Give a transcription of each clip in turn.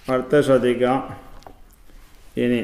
അടുത്ത ശ്രദ്ധിക്കാം ഇനി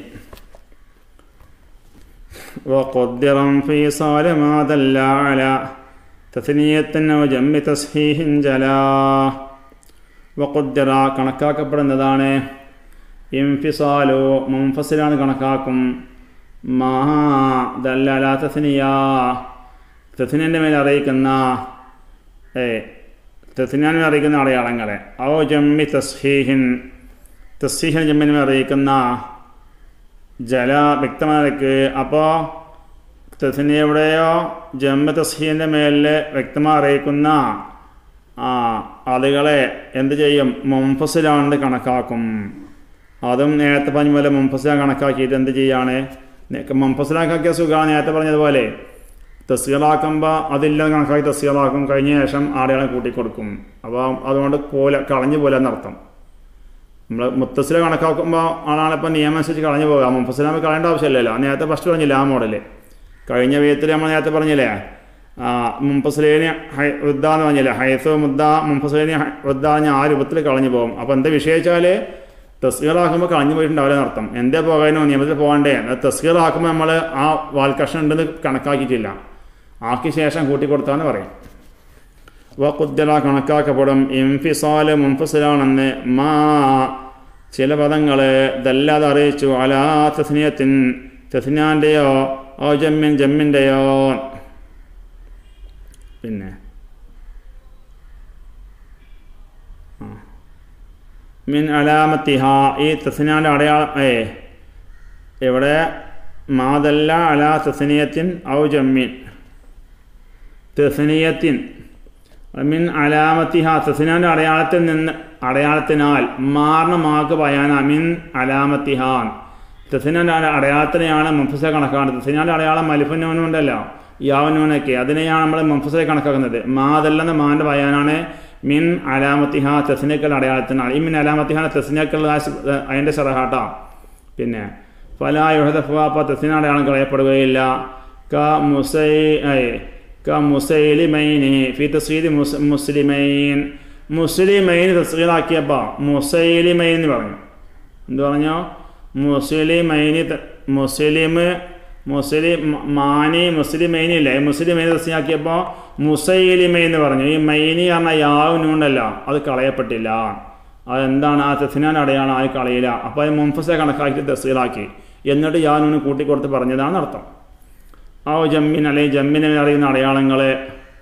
وقدر انفصال ما دل على تثنية أو جمع تصحيح جلا وقدر കണക്കാക്കപ്പെടുന്നതാണ് ഇംഫിസാലോ മുംഫസിലാണ് കണക്കാക്കും മാ ദല്ലാല തസ്നിയ തസ്നിൻ്റെ മേൽ അറിയിക്കുന്ന ഏ തസ്നിയാൻ അറിയിക്കുന്ന അടയാളങ്ങളെ ഔ ജമ്മി തസ്ഹീഹിൻ തസ്ഹീഹിൻ ജമ്മിനെ അറിയിക്കുന്ന ജല വ്യക്തമാക്ക് അപ്പോൾ തസ്നിയയുടെയോ ജമ്മ തസ്ഹീൻ്റെ മേലിൽ വ്യക്തമായി അറിയിക്കുന്ന ആ ആളുകളെ എന്ത് ചെയ്യും മുംഫസിലാണ്ട് കണക്കാക്കും അതും നേരത്തെ പറഞ്ഞ പോലെ മുംഫസില കണക്കാക്കിയിട്ട് എന്ത് ചെയ്യാണ് മുംഫസിലാക്കിയ സുഖമാണ് നേരത്തെ പറഞ്ഞതുപോലെ തസ്സീലാക്കുമ്പോൾ അതില്ലാതെ കണക്കാക്കി തസ്സീലാക്കും കഴിഞ്ഞ ശേഷം ആടുകളെ കൂട്ടിക്കൊടുക്കും അപ്പോൾ അതുകൊണ്ട് പോലെ കളഞ്ഞു പോലെ എന്നർത്ഥം നമ്മൾ മുത്തസില കണക്കാക്കുമ്പോൾ ആളാണ് ഇപ്പം നിയമം അനുസരിച്ച് കളഞ്ഞു പോകാം മുംഫസിലാമ കളയേണ്ട ആവശ്യമില്ലല്ലോ നേരത്തെ ഫസ്റ്റ് പറഞ്ഞില്ല ആ മോഡല് കഴിഞ്ഞ വീത്തിൽ നമ്മൾ നേരത്തെ പറഞ്ഞില്ലേ മുംഫസിലേന് ഹൈ വൃദ്ധ എന്ന് പറഞ്ഞില്ലേ ഹൈസ് മുദ്ദ മുംഫസിലേന് വൃദ്ധ ഞാൻ ആ രൂപത്തിൽ കളഞ്ഞു പോകും അപ്പോൾ എന്താ വിഷയിച്ചാൽ തസ്കീറാക്കുമ്പോൾ കളഞ്ഞു പോയിട്ടുണ്ടാവില്ല എന്നർത്ഥം എന്തേ പോകാനോ നിയമത്തിൽ പോകണ്ടേ തസ്കീറാക്കുമ്പോൾ നമ്മൾ ആ വാൽക്കഷ്ണം ഉണ്ടെന്ന് കണക്കാക്കിയിട്ടില്ല ആക്കിയ ശേഷം കൂട്ടിക്കൊടുത്താന്ന് പറയും വക്കുദ്ദല കണക്കാക്കപ്പെടും ഇംഫിസാല് മുംഫസിലാണെന്ന് മാ ചില പദങ്ങൾ ദല്ലാതെ അറിയിച്ചു അലാ തസ്നിയത്തിൻ തസ്നാൻ്റെയോ ഓ ജമ്മിൻ ജമ്മിൻ്റെയോ പിന്നെ മിൻ അലാമത്തിഹ ഈ തസ്നാൻ്റെ അടയാളം ഏ ഇവിടെ മാതല്ല അലാ തസ്നിയത്തിൻ ഔ ജമ്മിൻ തസ്നിയത്തിൻ മിൻ അലാമത്തിഹ തസ്നാൻ്റെ അടയാളത്തിൽ നിന്ന് അടയാളത്തിനാൽ മാർണ മാക്ക് പയാന മിൻ അലാമത്തിഹാൻ തസ്നാൻ്റെ അടയാളത്തിനെയാണ് മുംഫസ കണക്കാക്കുന്നത് തസ്നാൻ്റെ അടയാളം മലിഫുന്നൂനുണ്ടല്ലോ യാവനൂനൊക്കെ അതിനെയാണ് നമ്മൾ മുംഫസെ കണക്കാക്കുന്നത് മാതല്ലെന്ന മാൻ്റെ പയാനാണ് മിൻ അലാമത്തിഹ തെസ്നക്കൽ അടയാളത്തിനാണ് ഈ മിൻ അലാമത്തിഹാന തെസ്നക്കൽ അതിൻ്റെ ഷറഹാട്ട പിന്നെ ഫലായുഹദഫാപ്പ തെസ്ന അടയാളം കളയപ്പെടുകയില്ല ക മുസൈ ക മുസൈലിമൈനി ഫി തസ്രീദ് മുസ്ലിമൈൻ മുസ്ലിമൈൻ തസ്രീലാക്കിയപ്പോൾ മുസൈലിമൈൻ എന്ന് പറഞ്ഞു എന്ത് പറഞ്ഞോ മുസ്ലിമൈനി മുസ്ലിം മുസ്ലിം മാനി മുസ്ലിമൈനി ഇല്ലേ മുസ്ലിമൈനി തസ്യാക്കിയപ്പോൾ മുസൈലിമൈ എന്ന് പറഞ്ഞു ഈ മൈനി പറഞ്ഞ യാവുന്നുണ്ടല്ല അത് കളയപ്പെട്ടില്ല അതെന്താണ് ആ തെസിനാൻ അടയാളം ആയി കളയില്ല അപ്പോൾ അത് മുംഫസെ കണക്കാക്കി തസ്സീലാക്കി എന്നിട്ട് യാനൂന് കൂട്ടിക്കൊടുത്ത് പറഞ്ഞതാണ് അർത്ഥം ആ ജമ്മിൻ അല്ലെങ്കിൽ ജമ്മിനെ അറിയുന്ന അടയാളങ്ങളെ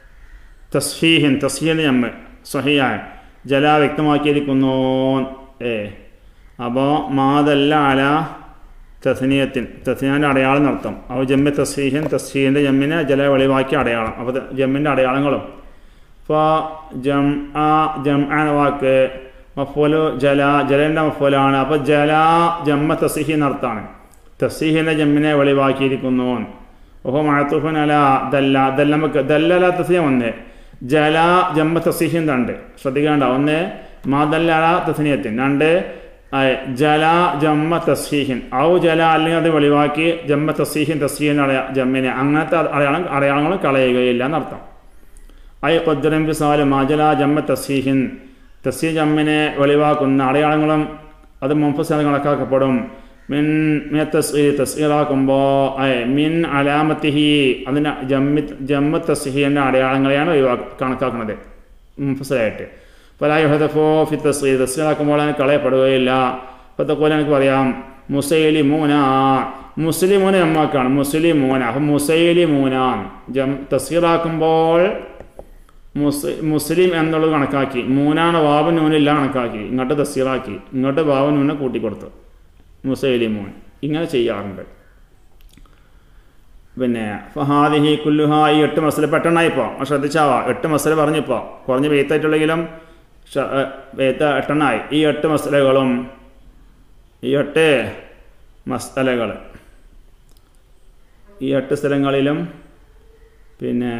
തസ്ഹീഹിൻ തസ്ഹീൻ ജമ്മ് സഹിയായ ജല വ്യക്തമാക്കിയിരിക്കുന്നു ഏ അപ്പോൾ മാതല്ല അല തസ്നിയത്തിൻ തസ്നിയാൻ്റെ അടയാളം നടത്തും അവ ജമ്മി തസ്ഹീഹിൻ തസ്ഹീൻ്റെ ജമ്മിനെ ജല വെളിവാക്കിയ അടയാളം അപ്പോൾ ജമ്മിൻ്റെ അടയാളങ്ങളും അപ്പോൾ ജം ആ ജം ആ വാക്ക് മഫോലു ജല ജലൻ്റെ മഫോലാണ് അപ്പോൾ ജല ജമ്മ തസ്ഹീ നടത്താണ് തസ്ഹീഹിൻ്റെ ജമ്മിനെ വെളിവാക്കിയിരിക്കുന്നു ഓഹോ മഴത്തുഫൻ അല ദല്ല ദല്ലമക്ക് ദല്ലല തസ്ഹീം ഒന്ന് ജല ജമ്മ തസ്ഹീഹിൻ രണ്ട് ശ്രദ്ധിക്കേണ്ട ഒന്ന് മാദല്ല തസ്നിയത്തിൻ രണ്ട് ജല ജമ്മ തസ്ഹീഹിൻ ഔ ജല അല്ലെങ്കിൽ അത് വെളിവാക്കി ജമ്മ തസ്ഹീഹിൻ തസ്ഹീഹിൻ അടയാ ജമ്മിനെ അങ്ങനത്തെ അടയാളം അടയാളങ്ങൾ കളയുകയില്ല എന്നർത്ഥം ഐ കൊദ്ദരം ഫിസാല് മാജല ജമ്മ തസ്ഹീഹിൻ തസ്ഹീ ജമ്മിനെ വെളിവാക്കുന്ന അടയാളങ്ങളും അത് മുംഫസ് കണക്കാക്കപ്പെടും മിൻ മിന തസ്ഹീ തസ്ഹീറാക്കുമ്പോൾ മിൻ അലാമത്തിഹി അതിൻ്റെ ജമ്മി ജമ്മ തസ്ഹീൻ്റെ അടയാളങ്ങളെയാണ് ഒഴിവാ കണക്കാക്കുന്നത് മുംഫസായിട്ട് ഫലായുഹദഫോ ഫി തസ്ഹീർ തസ്ഹീറാക്കുമ്പോൾ അതിന് കളയപ്പെടുകയില്ല ഇപ്പോഴത്തെ എനിക്ക് പറയാം മുസൈലി മൂന മുസ്ലിമൂന നമ്മക്കാണ് മുസ്ലിം മൂന അപ്പം മുസൈലി മൂനാൻ ജം തസ്ഹീറാക്കുമ്പോൾ മുസ് മുസ്ലിം എന്നുള്ളത് കണക്കാക്കി മൂനാണ് വാവ് നൂനില്ല കണക്കാക്കി ഇങ്ങോട്ട് തസ്സീറാക്കി ഇങ്ങോട്ട് വാവ് നൂനെ കൂട്ടിക്കൊടുത്തു മുസൈലി മൂൻ ഇങ്ങനെ ചെയ്യാറുണ്ട് പിന്നെ ഫഹാദിഹി കുല്ലുഹ ഈ എട്ട് മസല പെട്ടെണ്ണായിപ്പോൾ ശ്രദ്ധിച്ചാവാ എട്ട് മസല പറഞ്ഞിപ്പോൾ കുറഞ്ഞ് വെയ്ത്തായിട്ടുള്ളെങ്കിലും വെയ്ത്ത എട്ടെണ്ണായി ഈ എട്ട് മസലകളും ഈ എട്ട് മസലകൾ ഈ എട്ട് സ്ഥലങ്ങളിലും പിന്നെ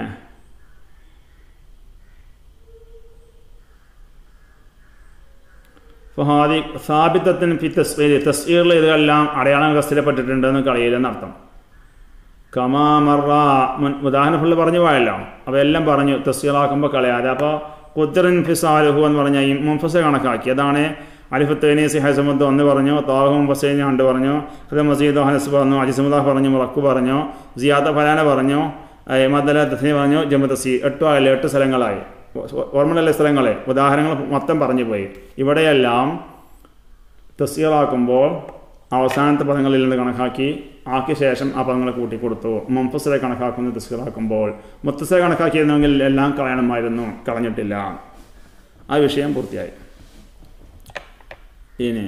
ഫഹാദി സാബിത്തത്തിന് ഫി തസ്വീർ തസ്വീറിൽ ഇതെല്ലാം അടയാളങ്ങൾ സ്ഥിരപ്പെട്ടിട്ടുണ്ടെന്ന് കളയില്ലെന്നർത്ഥം കമാമറ മുൻ ഉദാഹരണം ഫുള്ള് പറഞ്ഞു പോയല്ലോ അവയെല്ലാം പറഞ്ഞു തസ്വീറാക്കുമ്പോൾ കളയാതെ അപ്പോൾ കുദ്റിൻ ഫിസാലുഹു എന്ന് പറഞ്ഞാൽ ഈ മുംഫസ കണക്കാക്കി അതാണ് അലിഫ് തേനീസി ഹസമുദ്ദ് ഒന്ന് പറഞ്ഞു താഹും ഹുസൈൻ രണ്ട് പറഞ്ഞു അത് മസീദ് ഹനസ് പറഞ്ഞു അജിസുമുദാഹ് പറഞ്ഞു മുറക്കു പറഞ്ഞു സിയാദ ഫലാന പറഞ്ഞു മദല തസ്നി പറഞ്ഞു ജമ്മദസി എട്ടു ആയില്ല എട്ട് സ്ഥലങ്ങളായി ഓർമ്മയുള്ള സ്ഥലങ്ങളെ ഉദാഹരണങ്ങൾ മൊത്തം പറഞ്ഞു പോയി ഇവിടെയെല്ലാം തസ്സീറാക്കുമ്പോൾ അവസാനത്തെ പദങ്ങളിൽ നിന്ന് കണക്കാക്കി ആക്കിയ ശേഷം ആ പദങ്ങളെ കൂട്ടിക്കൊടുത്തു മുംഫസിലെ കണക്കാക്കുന്നത് തസ്സീറാക്കുമ്പോൾ മുത്തസിലെ കണക്കാക്കിയിരുന്നെങ്കിൽ എല്ലാം കളയണമായിരുന്നു കളഞ്ഞിട്ടില്ല ആ വിഷയം പൂർത്തിയായി ഇനി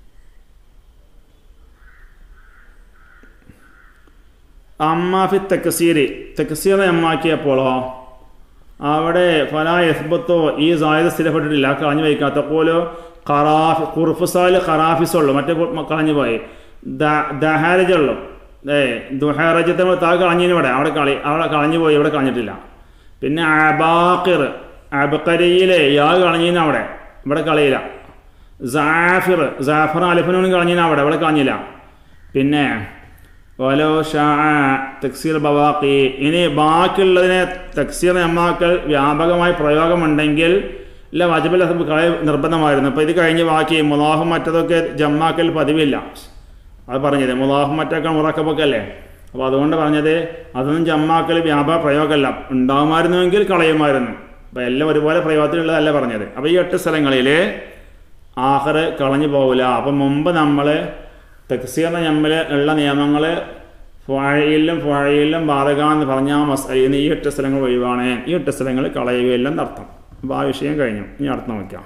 അമ്മാഫി തെക്കസീരി തെക്കസീറെ അമ്മാക്കിയപ്പോഴോ അവിടെ ഫലാ യസ്ബത്തോ ഈ സായുധ സ്ഥിരപ്പെട്ടിട്ടില്ല കളഞ്ഞു വയ്ക്കാത്ത പോലെ ഖറാഫി ഖുർഫുസാല് ഖറാഫിസുള്ളൂ മറ്റേ കളഞ്ഞു പോയി ദഹാരജുള്ളൂ ഏ ദുഹാറജത്തെ താ കളഞ്ഞിന് ഇവിടെ അവിടെ കളി അവിടെ കളഞ്ഞു പോയി ഇവിടെ കളഞ്ഞിട്ടില്ല പിന്നെ അബാക്കിർ അബക്കരിയിലെ യാ കളഞ്ഞിന് അവിടെ ഇവിടെ കളിയില്ല ജാഫിർ ജാഫർ അലിഫനോനും കളഞ്ഞിന് അവിടെ ഇവിടെ കളഞ്ഞില്ല പിന്നെ ഓലോ ഷാ തക്സീർ ബവാക്കി ഇനി ബാക്കിയുള്ളതിനെ തക്സീർ നമ്മാക്കൽ വ്യാപകമായി പ്രയോഗമുണ്ടെങ്കിൽ ഇല്ല വജബൽ കളയ നിർബന്ധമായിരുന്നു അപ്പോൾ ഇത് കഴിഞ്ഞ് ബാക്കി മുലാഹും മറ്റതൊക്കെ ജമ്മാക്കൽ പതിവില്ല അത് പറഞ്ഞത് മുലാഹും മറ്റൊക്കെ മുറക്കപ്പൊക്കെ അല്ലേ അപ്പോൾ അതുകൊണ്ട് പറഞ്ഞത് അതൊന്നും ജമ്മാക്കൽ വ്യാപക പ്രയോഗമല്ല ഉണ്ടാകുമായിരുന്നുവെങ്കിൽ കളയുമായിരുന്നു അപ്പോൾ എല്ലാം ഒരുപോലെ പ്രയോഗത്തിലുള്ളതല്ല പറഞ്ഞത് അപ്പോൾ ഈ എട്ട് സ്ഥലങ്ങളിൽ ആഹർ കളഞ്ഞു പോകില്ല അപ്പം മുമ്പ് നമ്മൾ തെക്സീറിന് നമ്മിൽ ഉള്ള നിയമങ്ങൾ ഫുഴയിലും ഫുഴയിലും ബാധക എന്ന് പറഞ്ഞാൽ മസ്അലിന്ന് ഈ എട്ട് സ്ഥലങ്ങൾ ഒഴിവാണ് ഈ എട്ട് സ്ഥലങ്ങൾ കളയുകയില്ലെന്ന് അർത്ഥം അപ്പോൾ ആ വിഷയം കഴിഞ്ഞു ഇനി അർത്ഥം വയ്ക്കാം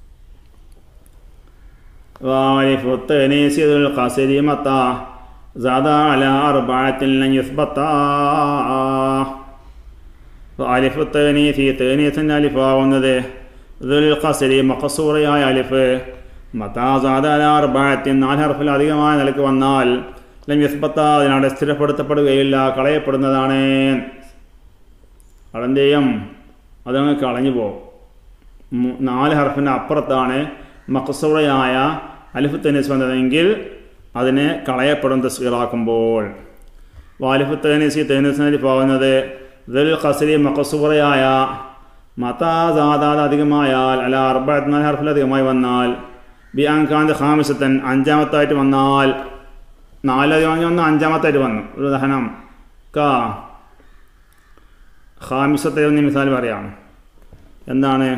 ഖസരിമത്ത زاد على أربعة لن يثبتا അലിഫ് തേനീസി തേനീസിൻ്റെ അലിഫാവുന്നത് ഇതിൽ ഖസരി മഖസൂറയായ അലിഫ് മതാസാദാർബായത്തി നാല് ഹർഫിൽ അധികമായ നിലക്ക് വന്നാൽ അല്ലെങ്കിൽ യസ്ബത്ത അതിനവിടെ സ്ഥിരപ്പെടുത്തപ്പെടുകയില്ല കളയപ്പെടുന്നതാണ് അതെന്ത് ചെയ്യും അതങ്ങ് കളഞ്ഞു പോകും നാല് ഹർഫിൻ്റെ അപ്പുറത്താണ് മഖസൂറയായ അലിഫ് തേനീസ് വന്നതെങ്കിൽ അതിനെ കളയപ്പെടും തസ്വീറാക്കുമ്പോൾ വാലിഫ് തേനീസി തേനീസിന് അലിഫാവുന്നത് ഇതിൽ ഖസരി മഖസൂറയായ മതാസാദാദ് അധികമായാൽ അല്ല അർബാത്ത് ഹർഫിൽ അധികമായി വന്നാൽ ബി അങ്കാന്ത് ഖാമിസത്തൻ അഞ്ചാമത്തായിട്ട് വന്നാൽ നാലധികം വന്ന് അഞ്ചാമത്തായിട്ട് വന്നു ഒരു ഉദാഹരണം കാ ഖാമിസത്തെ ഒന്ന് മിസാൽ പറയാം എന്താണ്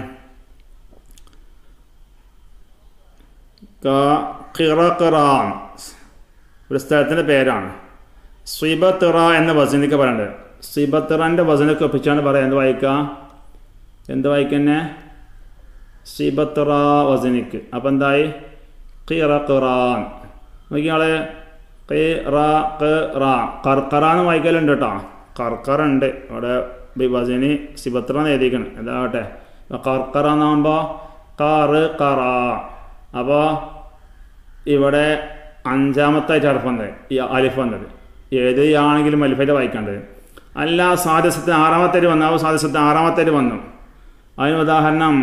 ഖിറഖിറാൻ ഒരു സ്ഥലത്തിൻ്റെ പേരാണ് സ്വിബത്തിറ എന്ന വസനിക്ക് പറയുന്നുണ്ട് സിബത്തിറൻ്റെ വസനൊക്കെ ഒപ്പിച്ചാണ് പറയാം എന്ത് വായിക്കുക എന്ത് വായിക്കന്നെ സിബത്തിറ വസനിക്ക് അപ്പം എന്തായി ഖിറ ഖിറാൻ നോക്കിയാളെ കർക്കറാന്ന് വായിക്കലുണ്ട് കേട്ടോ കർക്കറുണ്ട് അവിടെ വസനി സിബത്തിറ എന്ന് എഴുതിക്കണം എന്താവട്ടെ കർക്കറ എന്നാകുമ്പോൾ കറ് കറ അപ്പോൾ ഇവിടെ അഞ്ചാമത്തായിട്ട് അർഫ് വന്നത് ഈ അലിഫ് വന്നത് ഏത് ആണെങ്കിലും അലിഫായിട്ട് വായിക്കേണ്ടത് അല്ല സാദസ്യത്തിന് ആറാമത്തേര് വന്നു ആ സാദസ്യത്തിന് ആറാമത്തേര് വന്നു അതിന് ഉദാഹരണം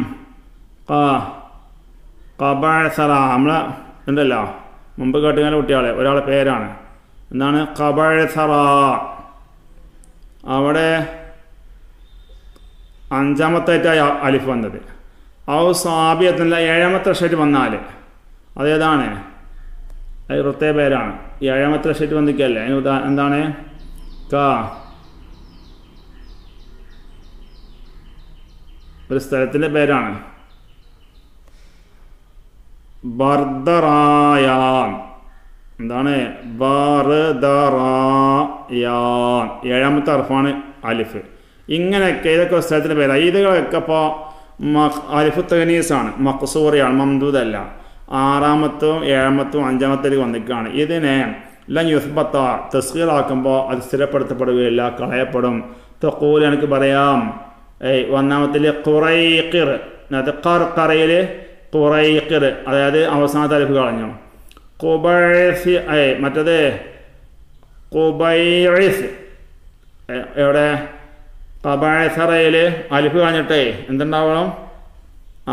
കബഴസറ നമ്മൾ ഉണ്ടല്ലോ മുമ്പ് കേട്ടുകാല കുട്ടികളെ ഒരാളെ പേരാണ് എന്താണ് കബഴസറ അവിടെ അഞ്ചാമത്തായിട്ടായി അലിഫ് വന്നത് ഔ സാബിയത്തില്ല ഏഴാമത്തെ ഷെറ്റ് വന്നാൽ അതേതാണ് അത് പ്രത്യേക പേരാണ് ഏഴാമത്തെ ഷെറ്റ് വന്നിക്കല്ലേ അതിന് ഉദാ എന്താണ് കാ ഒരു സ്ഥലത്തിൻ്റെ പേരാണ് ബർദറായാൻ എന്താണ് ബർദറായാൻ ഏഴാമത്തെ അർഫാണ് അലിഫ് ഇങ്ങനെയൊക്കെ ഇതൊക്കെ സ്ഥലത്തിൻ്റെ പേരാണ് ഇതൊക്കെ ഇപ്പോൾ അലിഫ് തനീസാണ് മക്സൂറിയാണ് മംദൂദല്ല ആറാമത്തും ഏഴാമത്തും അഞ്ചാമത്തേക്ക് വന്നിക്കാണ് ഇതിനെ ലൻ യുസ്ബത്ത തസ്കീറാക്കുമ്പോൾ അത് സ്ഥിരപ്പെടുത്തപ്പെടുകയില്ല കളയപ്പെടും തൊക്കൂൽ എനിക്ക് പറയാം ഏയ് ഒന്നാമത്തിൽ ഖുറൈഖിർ അത് കർക്കറയിൽ ഖുറൈഖിർ അതായത് അവസാനത്തെ അലിഫ് കളഞ്ഞു കുബൈസി ഏയ് മറ്റത് കുബൈസ് എവിടെ കബായസറയിൽ അലിഫ് കളഞ്ഞിട്ടേ എന്തുണ്ടാവണം ആ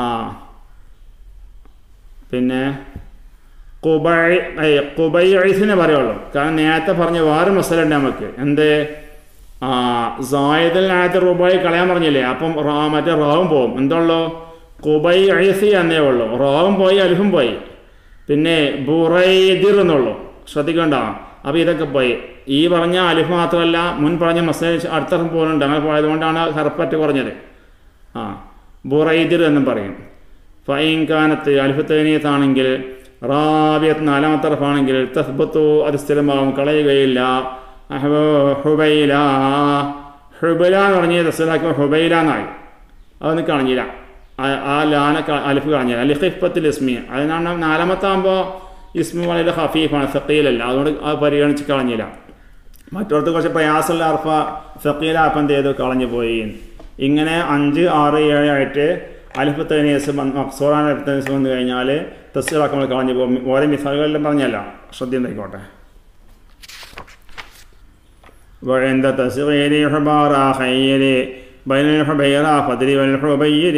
പിന്നെ കുബൈ കുബൈസിനെ പറയുള്ളൂ കാരണം നേരത്തെ പറഞ്ഞ വേറെ മസല ഉണ്ട് നമുക്ക് എന്ത് സായുധൽ നേരത്തെ റുബായി കളയാൻ പറഞ്ഞില്ലേ അപ്പം റാ മറ്റേ റാവും പോവും എന്തുള്ളൂ കുബൈ ഐസി എന്നേ ഉള്ളൂ റോവും പോയി അലിഫും പോയി പിന്നെ ബുറൈദിർ എന്നുള്ളൂ ശ്രദ്ധിക്കണ്ട അപ്പോൾ ഇതൊക്കെ പോയി ഈ പറഞ്ഞ അലിഫ് മാത്രമല്ല മുൻ പറഞ്ഞ മസേജ് അടുത്തർക്കും പോകുന്നുണ്ട് അങ്ങനെ പോയതുകൊണ്ടാണ് ഹർപ്പറ്റ് കുറഞ്ഞത് ആ ബുറൈദിർ എന്നും പറയും ഫൈൻ കാനത്ത് അലിഫ് തേനീയത്താണെങ്കിൽ റാബിയത്ത് നാലാമത്തെ റഫാണെങ്കിൽ തസ്ബത്തു അത് സ്ഥിരമാവും കളയുകയില്ല അഹ്ബ- ഹുബൈല ഹുബൈല എന്ന് പറഞ്ഞ് തസ്ലാക്കുമ്പോൾ ഹുബൈല എന്നായി അതൊന്നും കളഞ്ഞില്ല ആ- ആ ലാന ക- അലിഫ് കളഞ്ഞില്ല അലിഖിഫത്തിൽ ഇസ്മി അതിനാണ് നാലാമത്തെ ആകുമ്പോൾ ഇസ്മി വളരെ ഹഫീഫാണ് സക്കീലല്ല അതുകൊണ്ട് അത് പരിഗണിച്ച് കളഞ്ഞില്ല മറ്റോടത്ത് കുറച്ച് പ്രയാസമുള്ള അർഫ സക്കീലാപ്പം എന്ത് ചെയ്തു കളഞ്ഞു പോയി ഇങ്ങനെ അഞ്ച് ആറ് ഏഴ് ആയിട്ട് അലിഫ് തേനീസ് മക്സോറാൻ അലിഫ് തേനീസ് വന്നു കഴിഞ്ഞാൽ തസ്സീറാക്കുമ്പോൾ കളഞ്ഞു പോകും ഓരോ മിസാലുകളെല്ലാം പറഞ്ഞല്ല ശ്രദ്ധ ഉണ്ടായിക്കോട്ടെ وعند تصغير حبارا خير بين الحبيرا فدري والحبير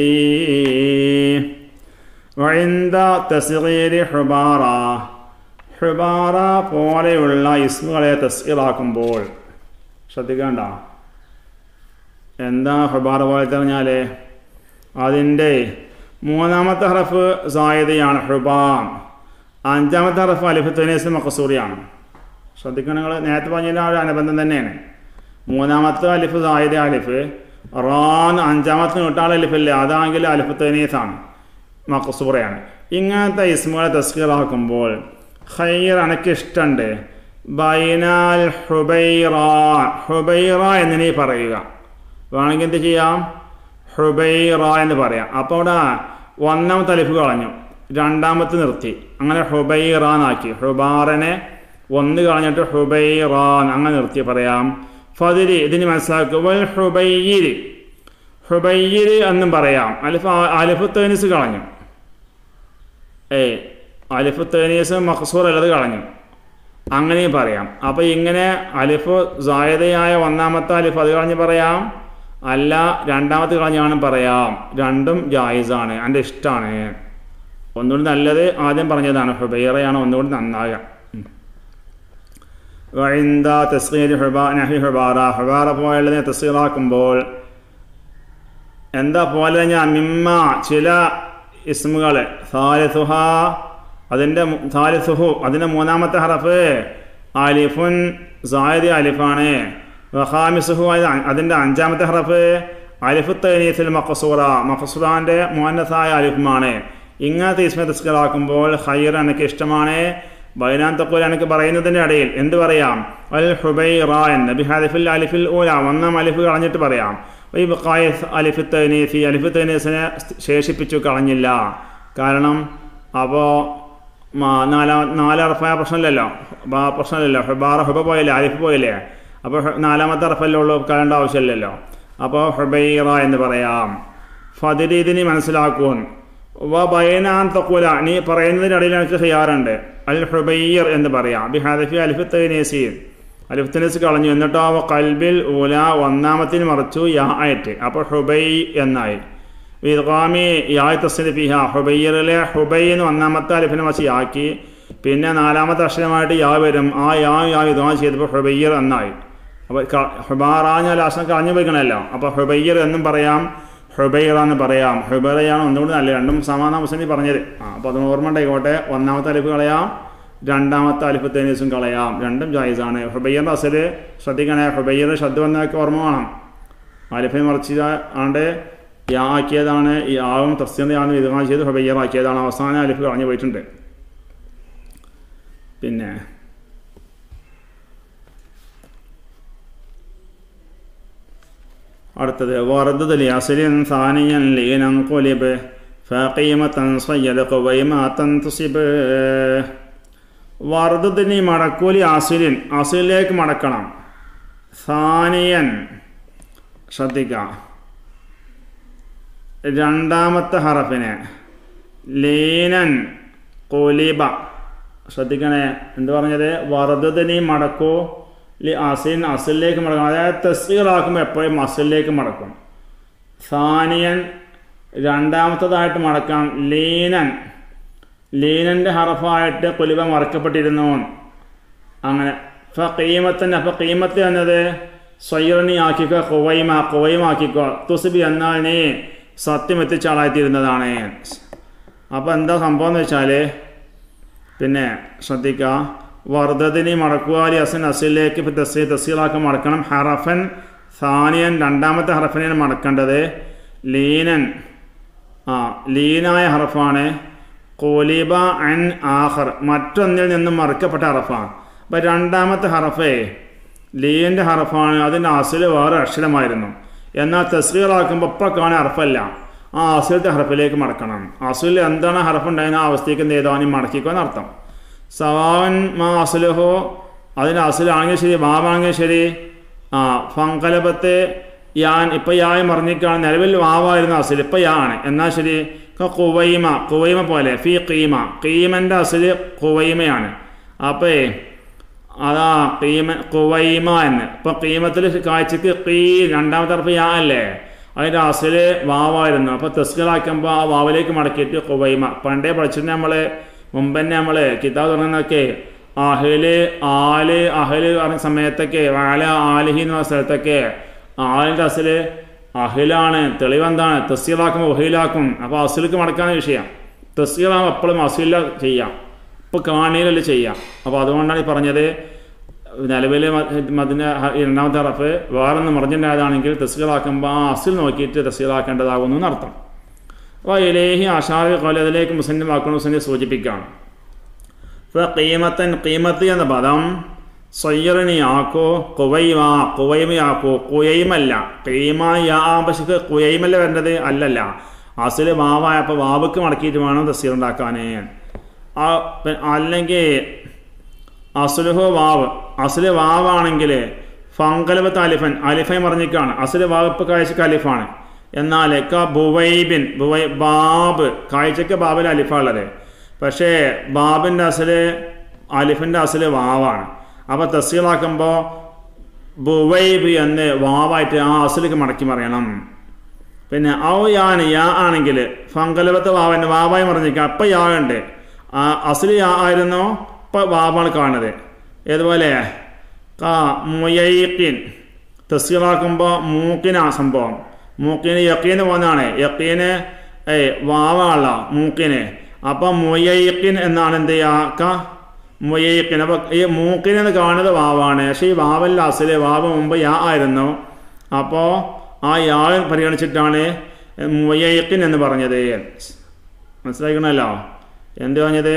وعند تصغير حبارا ഹുബാറ പോലെയുള്ള ഇസ്മുകളെ തസ്ഇറാക്കുമ്പോൾ ശ്രദ്ധിക്കണ്ട എന്താ ഹുബാറ പോലെ പറഞ്ഞാൽ അതിൻ്റെ മൂന്നാമത്തെ ഹറഫ് സായതയാണ് ഹുബാം അഞ്ചാമത്തെ ഹറഫ് അലിഫ് തനീസ് മക്കസൂറിയാണ് ശ്രദ്ധിക്കണം നിങ്ങൾ നേരത്തെ പറഞ്ഞ ആ ഒരു അനുബന്ധം തന്നെയാണ് മൂന്നാമത്തെ അലിഫ് സായുധ അലിഫ് റാന്ന് അഞ്ചാമത്തെ നീട്ടാൾ അലിഫില്ലേ അതാണെങ്കിൽ അലിഫ് തനീസാണ് മക്കസൂറയാണ് ഇങ്ങനത്തെ ഇസ്മുകളെ തസ്കീറാക്കുമ്പോൾ ഖൈർ എനിക്ക് ഇഷ്ടമുണ്ട് ബൈനാൽ ഹുബൈറ ഹുബൈറ എന്നിനി പറയുക വേണമെങ്കിൽ എന്ത് ചെയ്യാം ഹുബൈറ എന്ന് പറയാം അപ്പോൾ അവിടെ ഒന്നാമത്തെ അലിഫ് കളഞ്ഞു രണ്ടാമത്തെ നിർത്തി അങ്ങനെ ഹുബൈറാന്നാക്കി ഹുബാറനെ ഒന്ന് കളഞ്ഞിട്ട് ഹുബൈറാൻ അങ്ങനെ നിർത്തി പറയാം ഫതിരി ഇതിന് മനസ്സിലാക്കുക വൽ ഹുബൈയിരി ഹുബൈയിരി എന്നും പറയാം അലിഫ് അലിഫ് തേനിസ് കളഞ്ഞു ഏയ് അലിഫ് തേനീസ് മഖസൂർ അല്ലത് കളഞ്ഞു അങ്ങനെയും പറയാം അപ്പോൾ ഇങ്ങനെ അലിഫ് സായതയായ ഒന്നാമത്തെ അലിഫ് അത് കളഞ്ഞ് പറയാം അല്ല രണ്ടാമത്തെ കളഞ്ഞാണ് പറയാം രണ്ടും ജായിസാണ് എൻ്റെ ഇഷ്ടമാണ് ഒന്നുകൂടി നല്ലത് ആദ്യം പറഞ്ഞതാണ് ഹുബൈറയാണ് ഒന്നുകൂടി നന്നാകുക വഴിന്ത തസ്കീർ ഹുബ നഹി ഹുബാറ ഹുബാറ പോയുള്ളതിനെ തസ്കീറാക്കുമ്പോൾ എന്താ പോലെ ഞാൻ മിമ്മ ചില ഇസ്മുകൾ സാലിസുഹ അതിൻ്റെ സാലിസുഹു അതിൻ്റെ മൂന്നാമത്തെ ഹറഫ് അലിഫുൻ സായദി അലിഫാണ് വഹാമിസുഹു അതിൻ്റെ അഞ്ചാമത്തെ ഹറഫ് അലിഫു തൈനീസിൽ മഖസൂറ മഖസൂറാൻ്റെ മോനസായ അലിഫുമാണ് ഇങ്ങനത്തെ ഇസ്മ തസ്കറാക്കുമ്പോൾ ഖൈർ എനിക്ക് ഇഷ്ടമാണ് ബൈനാൻ തക്കൂൽ എനിക്ക് പറയുന്നതിൻ്റെ ഇടയിൽ എന്ത് പറയാം അൽ ഹുബൈറ എന്ന് ബിഹാദിഫിൽ അലിഫിൽ ഊല ഒന്നാം അലിഫ് കളഞ്ഞിട്ട് പറയാം ഈ ബഖായിസ് അലിഫ് തൈനീസി അലിഫ് തൈനീസിനെ ശേഷിപ്പിച്ചു കളഞ്ഞില്ല കാരണം അപ്പോൾ നാലാം നാല് അറഫായ പ്രശ്നമില്ലല്ലോ അപ്പോൾ ആ പ്രശ്നമില്ലല്ലോ ഹുബാറ ഹുബ പോയില്ലേ അലിഫ് പോയില്ലേ അപ്പോൾ നാലാമത്തെ അറഫല്ലേ ഉള്ളൂ കളയേണ്ട ആവശ്യമില്ലല്ലോ അപ്പോൾ ഹുബൈറ എന്ന് പറയാം ഫതിരി ഇതിനി മനസ്സിലാക്കും വ ബൈനാൻ തക്കൂല നീ പറയുന്നതിനിടയിൽ എനിക്ക് ഹിയാറുണ്ട് അൽ ഹുബൈർ എന്ന് പറയാം ബിഹാദഫി അലിഫ് തൈനീസി അലിഫ് തൈനീസ് കളഞ്ഞു എന്നിട്ടോ അവ കൽബിൽ ഊല ഒന്നാമത്തിന് മറിച്ചു യാ ആയിട്ട് അപ്പോൾ ഹുബൈ എന്നായി വിദ്ഗാമി യായ് തസ്ലി ഫിഹ ഹുബൈറിലെ ഹുബൈ എന്ന് ഒന്നാമത്തെ അലിഫിനെ വച്ച് യാക്കി പിന്നെ നാലാമത്തെ അക്ഷരമായിട്ട് യാ വരും ആ യാ യാ വിദ്വാ ചെയ്തപ്പോൾ ഹുബൈർ എന്നായി അപ്പോൾ ഹുബാറാഞ്ഞ ലാസ്റ്റ് കളഞ്ഞു പോയിക്കണമല്ലോ അപ്പോൾ ഹുബൈർ എന്നും പറയാം ഹുബൈറ എന്ന് പറയാം ഹുബൈറയാണ് ഒന്നുകൂടി നല്ല രണ്ടും സമാന മുസ്ലിം പറഞ്ഞത് ആ അപ്പോൾ അത് ഓർമ്മ ഉണ്ടായിക്കോട്ടെ ഒന്നാമത്തെ അലിഫ് കളയാം രണ്ടാമത്തെ അലിഫ് തേനീസും കളയാം രണ്ടും ജായിസാണ് ഹുബൈറിൻ്റെ അസൽ ശ്രദ്ധിക്കണേ ഹുബൈർ ശ്രദ്ധ വന്നതൊക്കെ ഓർമ്മ വേണം അലിഫിനെ മറിച്ച് ആണ്ട് യാ ആക്കിയതാണ് ഈ ആവും തസ്യതയാണ് വിധമാ ചെയ്ത് ഹുബയ്യർ ആക്കിയതാണ് അവസാന അലിഫ് കളഞ്ഞു പോയിട്ടുണ്ട് പിന്നെ അടുത്തത് വറദ് ലിയാസിലിൻ സാനിയൻ ലീനൻ കൊലിബ് ഫീമത്തൻ സയ്യദ് കുവൈമാത്തൻ തുസിബ് വറദത്തിന് മടക്കൂലി അസിലിൻ അസിലേക്ക് മടക്കണം സാനിയൻ ശ്രദ്ധിക്കാം രണ്ടാമത്തെ ഹറഫിനെ ലീനൻ കൊലിബ ശ്രദ്ധിക്കണേ എന്ത് പറഞ്ഞത് വറുതനി മടക്കൂ ലി അസിൻ അസിലേക്ക് മടക്കും അതായത് തസ്സീറാക്കുമ്പോൾ എപ്പോഴും അസിലേക്ക് മടക്കും സാനിയൻ രണ്ടാമത്തതായിട്ട് മടക്കാം ലീനൻ ലീനൻ്റെ ഹറഫായിട്ട് കൊലിബ മറക്കപ്പെട്ടിരുന്നു അങ്ങനെ ഫ കീമത്തിൻ്റെ അപ്പോൾ കീമത്ത് എന്നത് സ്വയർണി ആക്കിക്കോ കുവൈമ കുവൈമാക്കിക്കോ തുസുബി എന്നാൽ നീ സത്യം എത്തിച്ച ആളായിത്തീരുന്നതാണ് അപ്പോൾ എന്താ സംഭവം എന്ന് വെച്ചാൽ പിന്നെ ശ്രദ്ധിക്കുക വർദ്ധതിനി മടക്കുവാലി അസൻ അസിലേക്ക് ഇപ്പോൾ തസീ തസീലാക്കി മടക്കണം ഹറഫൻ സാനിയൻ രണ്ടാമത്തെ ഹറഫിനെയാണ് മടക്കേണ്ടത് ലീനൻ ആ ലീനായ ഹറഫാണ് കോലിബ അൻ ആഹർ മറ്റൊന്നിൽ നിന്നും മറക്കപ്പെട്ട ഹറഫാണ് അപ്പം രണ്ടാമത്തെ ഹറഫേ ലീൻ്റെ ഹറഫാണ് അതിൻ്റെ അസിൽ വേറെ അക്ഷരമായിരുന്നു എന്നാൽ തസ്കീറാക്കുമ്പോൾ ഇപ്പം കാണാൻ ഹറഫല്ല ആ അസിലത്തെ ഹറഫിലേക്ക് മടക്കണം അസുലിൽ എന്താണ് ഹറഫ് ഉണ്ടായിരുന്ന ആ അവസ്ഥയ്ക്ക് എന്ത് ചെയ്തോ അവന് മടക്കിക്കോ എന്നർത്ഥം സവാൻ മാ അസുലഹോ അതിൻ്റെ അസുലാണെങ്കിൽ ശരി വാവാണെങ്കിൽ ശരി ആ ഫങ്കലപത്തെ യാൻ ഇപ്പം യായ മറിഞ്ഞിക്കാണ് നിലവിൽ വാവായിരുന്നു അസുൽ ഇപ്പം യാ ആണ് എന്നാൽ ശരി കുവൈമ കുവൈമ പോലെ ഫി കീമ കീമൻ്റെ അസുല് കുവൈമയാണ് അപ്പോൾ അതാ കീമ കുവൈമ എന്ന് ഇപ്പൊ കീമത്തിൽ കാഴ്ചക്ക് കീ രണ്ടാമത്തെ അർഫ് യാ അല്ലേ അതിൻ്റെ അസല് വാവായിരുന്നു അപ്പോൾ തെസ്കലാക്കുമ്പോൾ ആ വാവിലേക്ക് മടക്കിയിട്ട് കുവൈമ പണ്ടേ പഠിച്ചിട്ട് നമ്മൾ മുമ്പ് തന്നെ നമ്മൾ കിതാബ് തുടങ്ങുന്നതൊക്കെ അഹല് ആല് അഹല് പറഞ്ഞ സമയത്തൊക്കെ വാല ആലിഹി എന്ന് പറഞ്ഞ സ്ഥലത്തൊക്കെ ആലിൻ്റെ അസല് അഹിലാണ് തെളിവെന്താണ് തെസ്സീലാക്കുമ്പോൾ ഒഹിലാക്കും അപ്പോൾ അസുലിക്ക് മടക്കാന്ന വിഷയം തെസ്സീലാകുമ്പോൾ എപ്പോഴും അസുല ചെയ്യാം ഇപ്പോൾ കാണിയിലല്ല ചെയ്യാം അപ്പോൾ അതുകൊണ്ടാണ് ഈ പറഞ്ഞത് നിലവിൽ മതിന് രണ്ടാമത്തെ റഫ് വേറൊന്ന് മറിഞ്ഞിട്ടുണ്ടായതാണെങ്കിൽ തസ്കീലാക്കുമ്പോൾ ആ അസിൽ നോക്കിയിട്ട് തസ്കീലാക്കേണ്ടതാകുന്നു എന്നർത്ഥം അപ്പോൾ ഇലേഹി അഷാറി കൊല അതിലേക്ക് മുസ്ലിം വാക്കണം മുസ്ലിം സൂചിപ്പിക്കുകയാണ് ഇപ്പോൾ കീമത്തൻ കീമത്ത് എന്ന പദം സയ്യറിനി ആക്കോ കുവൈമ കുവൈമയാക്കോ കുയൈമല്ല കീമ യാ പക്ഷേ കുയൈമല്ല വരേണ്ടത് അല്ലല്ല അസിൽ വാവായപ്പോൾ വാവക്ക് മടക്കിയിട്ട് വേണം തസ്സീർ ഉണ്ടാക്കാൻ അല്ലെങ്കിൽ അസുലുഹോ വാവ് അസുല് വാവാണെങ്കിൽ ഫങ്കലബത്ത് അലിഫൻ അലിഫൈ മറിഞ്ഞിക്കാണ് അസുല് വാവ് ഇപ്പോൾ കാഴ്ചക്ക് അലിഫാണ് എന്നാൽ ക ബുവൈബിൻ ബുവൈ ബാബ് കാഴ്ചക്ക് ബാബിൽ അലിഫാണുള്ളത് പക്ഷേ ബാബിൻ്റെ അസല് അലിഫിൻ്റെ അസല് വാവാണ് അപ്പോൾ തസ്സീലാക്കുമ്പോൾ ബുവൈബ് എന്ന് വാവായിട്ട് ആ അസലിക്ക് മടക്കി മറിയണം പിന്നെ ഔ യാൻ യാ ആണെങ്കിൽ ഫങ്കലബത്ത് വാവൻ്റെ വാവായി മറിഞ്ഞിക്കുക അപ്പം യാ ഉണ്ട് ആ അസല് യാ ആയിരുന്നു ഇപ്പം വാവാണ് കാണുന്നത് ഏതുപോലെ കാ മുയീക്കിൻ തസ്സീറാക്കുമ്പോൾ മൂക്കിനാ സംഭവം മൂക്കിന് യക്കീന് പോകുന്നതാണ് യക്കീന് ഏയ് വാവാള മൂക്കിന് അപ്പം മുയീക്കിൻ എന്നാണ് എന്ത് ചെയ്യുക മുയീക്കിൻ അപ്പം ഈ മൂക്കിന് എന്ന് കാണുന്നത് വാവാണ് പക്ഷേ ഈ വാവല്ല അസല് വാവ് മുമ്പ് യാ ആയിരുന്നു അപ്പോൾ ആ യാ പരിഗണിച്ചിട്ടാണ് മുയീക്കിൻ എന്ന് പറഞ്ഞത് മനസ്സിലാക്കണമല്ലോ എന്ത് പറഞ്ഞത്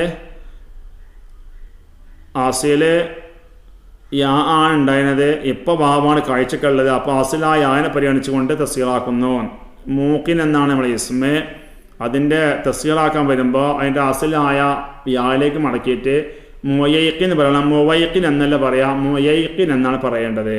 ആസില് യാ ആണ് ഉണ്ടായിരുന്നത് ഇപ്പോൾ ഭാവമാണ് കാഴ്ചക്കുള്ളത് അപ്പോൾ അസിൽ ആ യാനെ പരിഗണിച്ചുകൊണ്ട് തസ്സീറാക്കുന്നു മൂക്കിൻ എന്നാണ് നമ്മൾ ഇസ്മ അതിൻ്റെ തസ്സീറാക്കാൻ വരുമ്പോൾ അതിൻ്റെ അസിലായ യാലേക്ക് മടക്കിയിട്ട് മൊയ്ക്കിൻ പറയണം മൊവൈക്കിൻ എന്നല്ല പറയാം മൊയ്ക്കിൻ എന്നാണ് പറയേണ്ടത്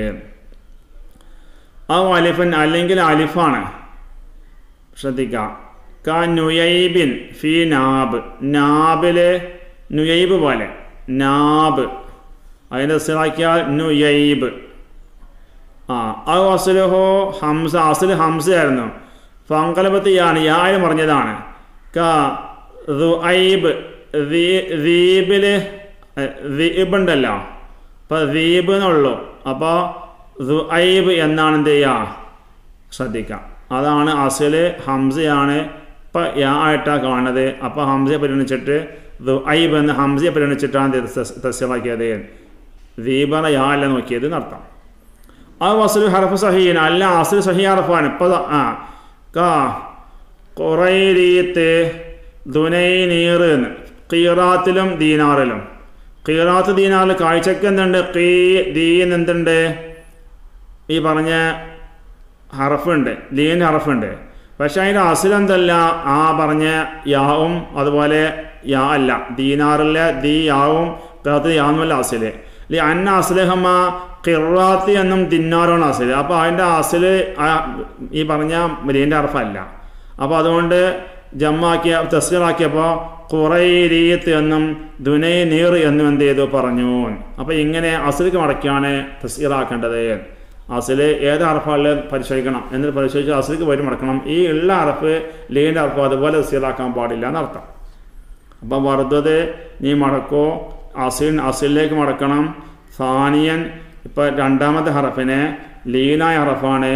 ആ അലിഫൻ അല്ലെങ്കിൽ അലിഫാണ് ശ്രദ്ധിക്കാം ക നുയൈബിൻ ഫി നാബ് നാബില് നുയൈബ് പോലെ നാബ് അതിൻ്റെ സിറാക്കിയാൽ നുയൈബ് ആ അത് അസുലഹോ ഹംസ അസുൽ ഹംസയായിരുന്നു ഫങ്കലപത്ത് യാണ് യായ പറഞ്ഞതാണ് ക റുഐബ് ദീബില് ദീബ് ഉണ്ടല്ലോ അപ്പോൾ ദീബ് എന്നുള്ളൂ അപ്പോൾ റുഐബ് എന്നാണ് എന്ത് ചെയ്യുക ശ്രദ്ധിക്കാം അതാണ് അസുല് ഹംസയാണ് ഇപ്പം യാ ആയിട്ടാണ് കാണുന്നത് അപ്പോൾ ഹംസയെ പരിഗണിച്ചിട്ട് റുഐബ് എന്ന് ഹംസയെ പരിഗണിച്ചിട്ടാണ് തസ്യമാക്കിയത് ദീപന യാ അല്ല നോക്കിയത് എന്നർത്ഥം ആ വസുൽ ഹറഫ് സഹീൻ അല്ല അസുൽ സഹി ഹറഫാണ് ഇപ്പം ആ കാ കുറേരീത്ത് ദുനൈനീർ എന്ന് കീറാത്തിലും ദീനാറിലും കീറാത്ത് ദീനാറിൽ കാഴ്ചക്ക് എന്തുണ്ട് കീ ദീൻ എന്തുണ്ട് ഈ പറഞ്ഞ ഹറഫുണ്ട് ലീൻ ഹറഫുണ്ട് പക്ഷെ അതിൻ്റെ അസുൽ എന്തല്ല ആ പറഞ്ഞ യാവും അതുപോലെ യാ അല്ല ദീനാറിലെ ദീ യാവും കീറാത്ത് യാവുമല്ല അസുല് ലി അന്ന അസ്ലഹമ്മ കിറാത്തി എന്നും ദിന്നാറാണ് അസിൽ അപ്പോൾ അതിൻ്റെ അസിൽ ഈ പറഞ്ഞ ലീൻ്റെ അർഫല്ല അപ്പോൾ അതുകൊണ്ട് ജമ്മാക്കിയ തസ്കീറാക്കിയപ്പോൾ കുറൈരീത്ത് എന്നും ദുനൈ നീർ എന്നും എന്ത് ചെയ്തു പറഞ്ഞു അപ്പോൾ ഇങ്ങനെ അസിലേക്ക് മടക്കിയാണ് തസ്കീറാക്കേണ്ടത് അസിൽ ഏത് അറഫാളിൽ പരിശോധിക്കണം എന്നിട്ട് പരിശോധിച്ച് അസിലേക്ക് വരും മടക്കണം ഈ ഉള്ള അറഫ് ലീൻ്റെ അറഫ് അതുപോലെ തസ്കീറാക്കാൻ പാടില്ല എന്നർത്ഥം അപ്പം വർദ്ധത് നീ മടക്കോ അസിൻ അസിലേക്ക് മടക്കണം സാനിയൻ ഇപ്പം രണ്ടാമത്തെ ഹറഫിനെ ലീനായ ഹറഫാണ്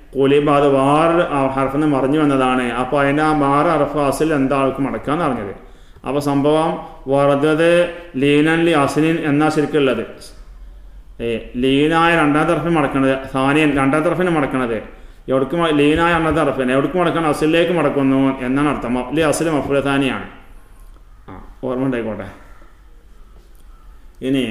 കുലിബ അത് വേറെ ഹർഫിൽ നിന്ന് മറിഞ്ഞു വന്നതാണ് അപ്പോൾ അതിൻ്റെ ആ വേറെ ഹർഫ് അസിൽ എന്താ ആൾക്ക് മടക്കാന്ന് അറിഞ്ഞത് അപ്പോൾ സംഭവം വറുതത് ലീനൻ ലി അസിനിൻ എന്നാ ശരിക്കുള്ളത് ഏ ലീനായ രണ്ടാം തറഫിന് മടക്കണത് സാനിയൻ രണ്ടാം തറഫിന് മടക്കണത് എവിടേക്ക് മ- ലീനായ രണ്ടാം തറഫിന് എവിടേക്ക് മടക്കണം അസിലേക്ക് മടക്കുന്നു എന്നാണ് അർത്ഥം ലി അസിൽ മഫുലത്താനിയാണ് ആ ഓർമ്മ ഉണ്ടായിക്കോട്ടെ ഇനി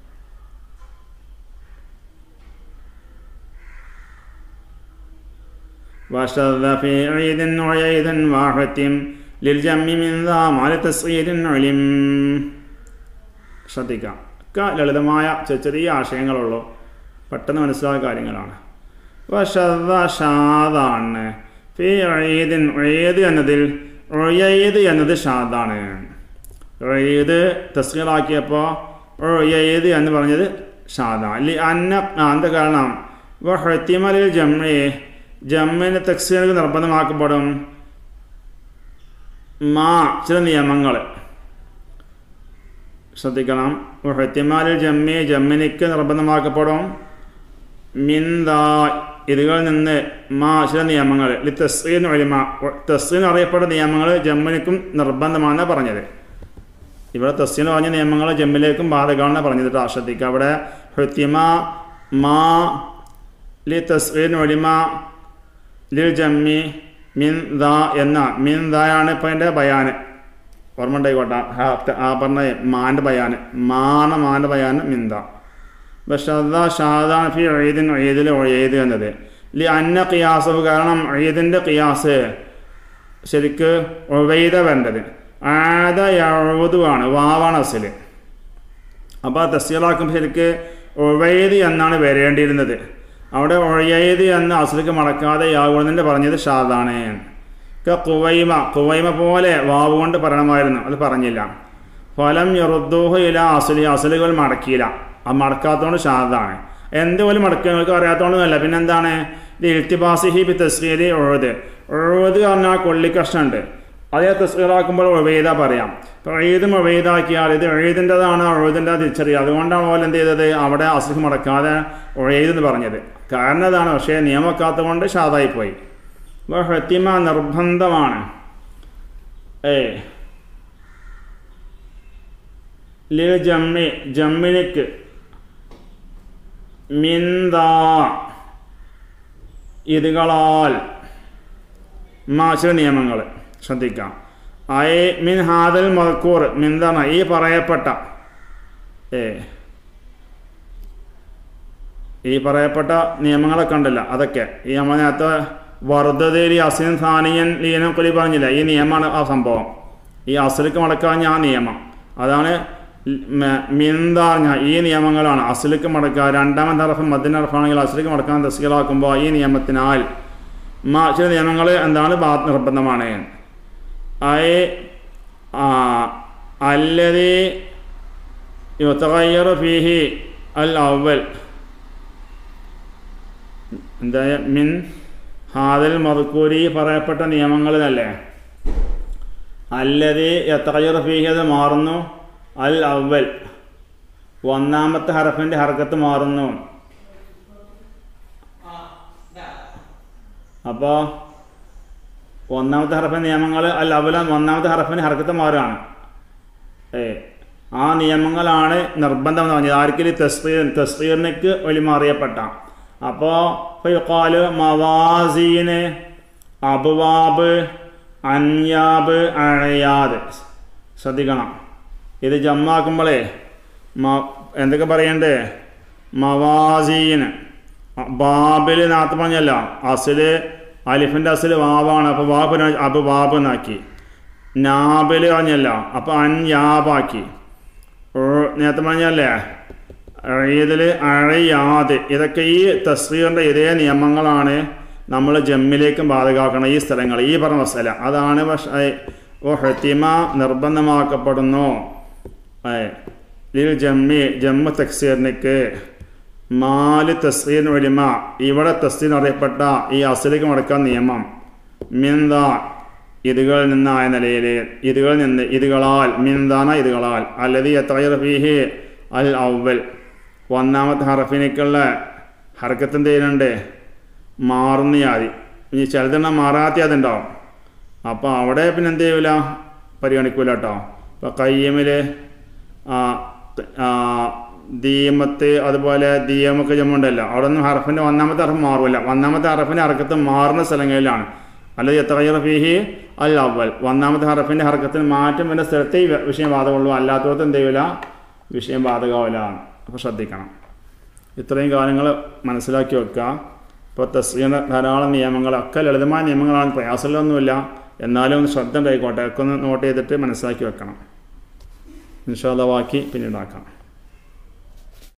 وشذ في عيد وعيد واحد للجم من ذا مع تصعيد علم ശ്രദ്ധിക്കാം ഒക്കെ ലളിതമായ ചെറിയ ചെറിയ ആശയങ്ങളുള്ളൂ പെട്ടെന്ന് മനസ്സിലായ കാര്യങ്ങളാണ് വശദ ഷാദാണ് ഫി ഒഴീദിൻ ഒഴീദ് എന്നതിൽ ഒഴയത് എന്നത് ഷാദാണ് ഒഴീദ് തസ്കീറാക്കിയപ്പോൾ ഒഴയത് എന്ന് പറഞ്ഞത് ഷാദ ലി അന്ന ആ, എന്താ കാരണം വഹത്തിമലിൽ ജമ്മി ജമ്മിന് തക്സീർക്ക് നിർബന്ധമാക്കപ്പെടും മാ ചില നിയമങ്ങൾ ശ്രദ്ധിക്കണം ഹെത്തിമാലിൽ ജമ്മി ജമ്മിനിക്ക് നിർബന്ധമാക്കപ്പെടും മിന്ദാ ഇതുകളിൽ നിന്ന് മാ ചില നിയമങ്ങൾ ലി തസ്സീൻ ഒലിമ തസ്സീൻ അറിയപ്പെടുന്ന നിയമങ്ങൾ ജമ്മിനിക്കും നിർബന്ധമാണ് പറഞ്ഞത് ഇവിടെ തസ്സീൻ പറഞ്ഞ നിയമങ്ങൾ ജമ്മിലേക്കും ബാധകമാണ് പറഞ്ഞത് കേട്ടോ ശ്രദ്ധിക്കുക അവിടെ ഹെത്തിമ മാ ലി തസ്സീൻ ഒലിമ ലിൽ ജമ്മി മിൻ ദാ എന്ന മിൻ ദായാണ് ഇപ്പം എൻ്റെ ബയാന് ഓർമ്മ ഉണ്ടായിക്കോട്ടെ ആ ആ പറഞ്ഞ മാൻ്റെ ബയാന് മാണ മാൻ്റെ ബയാന് മിന്ദ ബഷദ ഷാദാൻ ഫി ഒയ്ദിൻ ഒയ്ദിൽ ഒയ്ത് എന്നത് ലി അന്ന ഖിയാസ് കാരണം ഒയ്ദിൻ്റെ ഖിയാസ് ശരിക്ക് ഒവൈദ വരേണ്ടത് ആദ യഴുതുവാണ് വാവാണ് അസിൽ അപ്പോൾ തസ്സീറാക്കുമ്പോൾ ശരിക്ക് ഒവൈദ് എന്നാണ് വരേണ്ടിയിരുന്നത് അവിടെ ഒഴയത് എന്ന് അസിലേക്ക് മടക്കാതെ യാവുന്നതിൻ്റെ പറഞ്ഞത് ഷാദാണ് ക കുവൈമ കുവൈമ പോലെ വാവ് കൊണ്ട് പറയണമായിരുന്നു അത് പറഞ്ഞില്ല ഫലം യറുദ്ദൂഹ ഇല അസലി അസലുകൾ മടക്കിയില്ല ആ മടക്കാത്തതുകൊണ്ട് ഷാദാണ് എന്തുപോലും മടക്കുക നിങ്ങൾക്ക് അറിയാത്തതുകൊണ്ടൊന്നുമല്ല പിന്നെന്താണ് ഇത് ഇൽത്തിബാസിഹി ബി തസ്കീരി ഒഴുത് ഒഴുത് പറഞ്ഞാൽ കൊള്ളിക്കഷ്ണുണ്ട് അതേ തസ്കീറാക്കുമ്പോൾ ഒവൈദ പറയാം അപ്പോൾ എഴുതും ഒവൈദാക്കിയാൽ ഇത് എഴുതിൻ്റെതാണ് ഒഴുതിൻ്റെ തിരിച്ചറിയുക അതുകൊണ്ടാണ് പോലെ എന്ത് ചെയ്തത് അവിടെ അസുഖം മടക്കാതെ ഒഴയതെന്ന് പറഞ്ഞത് കാരണം അതാണ് പക്ഷേ നിയമക്കാത്തത് കൊണ്ട് ഷാദായിപ്പോയി അപ്പോൾ ഹത്തിമ നിർബന്ധമാണ് ഏ ലിൽ ജമ്മി ജമ്മിനിക്ക് മിന്ദാ ഇതുകളാൽ മാശ നിയമങ്ങൾ ശ്രദ്ധിക്കാം ഐ മിൻ ഹാദൽ മൽക്കൂർ മിന്താണ് ഈ പറയപ്പെട്ട ഏ ഈ പറയപ്പെട്ട നിയമങ്ങളൊക്കെ ഉണ്ടല്ലോ അതൊക്കെ ഈ നമ്മൾ നേരത്തെ വർദ്ധതേരി അസിൻ സാനിയൻ ലീനം കൊലി പറഞ്ഞില്ല ഈ നിയമമാണ് ആ സംഭവം ഈ അസലിക്ക് മടക്കാൻ ആ നിയമം അതാണ് മിന്താഞ്ഞ ഈ നിയമങ്ങളാണ് അസലിക്ക് മടക്കുക രണ്ടാമത്തെ അറഫ് മദ്ദിൻ അറഫാണെങ്കിൽ അസലിക്ക് മടക്കാൻ തസ്കീലാക്കുമ്പോൾ ഈ നിയമത്തിനാൽ മാ ചില നിയമങ്ങൾ എന്താണ് ബാ നിർബന്ധമാണ് ഐ അല്ലതി യുത്തകയ്യർ ഫീഹി അൽ അവൽ എന്താ മിൻ ഹാദൽ മറുക്കൂരി പറയപ്പെട്ട നിയമങ്ങളിലല്ലേ അല്ലതി യത്തകയ്യർ ഫീഹി അത് മാറുന്നു അൽ അവൽ ഒന്നാമത്തെ ഹറഫിൻ്റെ ഹർക്കത്ത് മാറുന്നു അപ്പോൾ ഒന്നാമത്തെ ഹർഫിൻ്റെ നിയമങ്ങൾ അൽ അവല ഒന്നാമത്തെ ഹർഫിൻ്റെ ഹർക്കത്ത് മാറുകയാണ് ഏ ആ നിയമങ്ങളാണ് നിർബന്ധം എന്ന് പറഞ്ഞത് ആർക്കും തസ്തീർ തസ്തീറിനക്ക് വലിയ അറിയപ്പെട്ട അപ്പോൾ ഫിഖാല് മവാസീന് അബുവാബ് അൻയാബ് അഴയാദ് ശ്രദ്ധിക്കണം ഇത് ജമ്മാക്കുമ്പോഴേ മ എന്തൊക്കെ പറയണ്ടേ മവാസീന് ബാബിൽ നാത്ത് പറഞ്ഞല്ല അസില് അലിഫിൻ്റെ അസിൽ വാവാണ് അപ്പോൾ വാബ് അബ് വാബ് എന്നാക്കി നാബിൽ പറഞ്ഞല്ല അപ്പോൾ അൻ യാബാക്കി നേരത്തെ പറഞ്ഞല്ലേ ഇതിൽ അഴയാത് ഇതൊക്കെ ഈ തസ്വീറിൻ്റെ ഇതേ നിയമങ്ങളാണ് നമ്മൾ ജമ്മിലേക്കും ബാധകാക്കണം ഈ സ്ഥലങ്ങൾ ഈ പറഞ്ഞ സ്ഥലം അതാണ് പക്ഷേ ഹെത്തിമ നിർബന്ധമാക്കപ്പെടുന്നു ലിൽ ജമ്മി ജമ്മു തക്സീറിനക്ക് മാല് തസ്രീൻ ഒലിമ ഇവിടെ തസ്രീൻ അറിയപ്പെട്ട ഈ അസലിക്ക് മടക്കാൻ നിയമം മിന്ത ഇതുകളിൽ നിന്നായ നിലയിൽ ഇതുകളിൽ നിന്ന് ഇതുകളാൽ മിന്താന ഇതുകളാൽ അല്ലതി എത്ര ഫീഹി അൽ ഔവൽ ഒന്നാമത്തെ ഹറഫിനേക്കുള്ള ഹർക്കത്ത് എന്ത് ചെയ്യുന്നുണ്ട് മാറുന്ന യാതി ഇനി ചിലതെണ്ണം മാറാത്ത യാതി ഉണ്ടാവും അപ്പോൾ അവിടെ പിന്നെ എന്ത് ചെയ്യൂല പരിഗണിക്കൂല കേട്ടോ ഇപ്പോൾ കയ്യമിൽ ദീമത്ത് അതുപോലെ ദീയമൊക്കെ ജമ്മുണ്ടല്ലോ അവിടെ ഒന്നും ഹർഫിൻ്റെ ഒന്നാമത്തെ ഹർഫ് മാറില്ല ഒന്നാമത്തെ ഹർഫിൻ്റെ ഹർക്കത്ത് മാറുന്ന സ്ഥലങ്ങളിലാണ് അല്ലെങ്കിൽ എത്ര ഫീഹി അൽ അവൽ ഒന്നാമത്തെ ഹർഫിൻ്റെ ഹർക്കത്തിന് മാറ്റം വരുന്ന സ്ഥലത്തെ ഈ വിഷയം ബാധകമുള്ളൂ അല്ലാത്തവർക്ക് എന്ത് ചെയ്യൂല വിഷയം ബാധകമാവില്ല അപ്പോൾ ശ്രദ്ധിക്കണം ഇത്രയും കാര്യങ്ങൾ മനസ്സിലാക്കി വെക്കുക ഇപ്പോൾ തസ്ലീന ധാരാളം നിയമങ്ങളൊക്കെ ലളിതമായ നിയമങ്ങളാണ് പ്രയാസമൊന്നുമില്ല എന്നാലും ഒന്ന് ശ്രദ്ധ ഉണ്ടായിക്കോട്ടെ ഒക്കെ ഒന്ന് നോട്ട് ചെയ്തിട്ട് മനസ്സിലാക്കി വെക്കണം ഇൻഷാല്ല ബാക്കി പിന്നീടാക്കാം